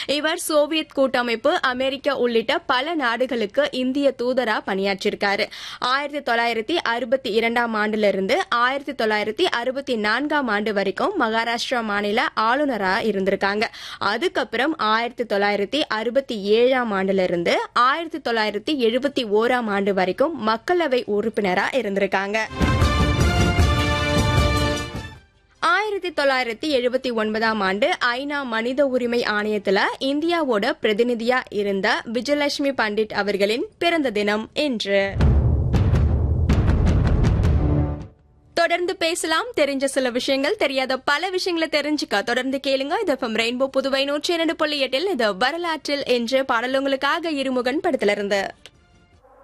இவர் சோவியத் கூட்டமைப்பு அமெரிக்கா உள்ளிட்ட பல நாடுகளுக்கு இந்திய தூதரா பணியாற்றியிருக்காரு ஆயிரத்தி தொள்ளாயிரத்தி அறுபத்தி இரண்டாம் ஆண்டிலிருந்து ஆயிரத்தி தொள்ளாயிரத்தி அறுபத்தி நான்காம் ஆண்டு வரைக்கும் மகாராஷ்டிரா மாநில ஆளுநரா இருந்திருக்காங்க அதுக்கப்புறம் ஆயிரத்தி தொள்ளாயிரத்தி அறுபத்தி ஏழாம் ஆண்டிலிருந்து ஆயிரத்தி தொள்ளாயிரத்தி எழுபத்தி ஓராம் ஆண்டு வரைக்கும் மக்களவை உறுப்பினரா இருந்திருக்காங்க ஆயிரத்தி தொள்ளாயிரத்தி எழுபத்தி ஒன்பதாம் ஆண்டு ஐநா மனித உரிமை ஆணையத்துல இந்தியாவோட பிரதிநிதியா இருந்த விஜயலட்சுமி பண்டிட் அவர்களின் பிறந்த தினம் இன்று தொடர்ந்து பேசலாம் தெரிஞ்ச சில விஷயங்கள் தெரியாத பல விஷயங்களை தெரிஞ்சுக்க தொடர்ந்து கேளுங்க இது எஃப்எம் ரெயின்போ புதுவை நூற்றி இரண்டு புள்ளி எட்டில் இது வரலாற்றில் என்று பாடல் உங்களுக்காக இருமுகன் படத்திலிருந்து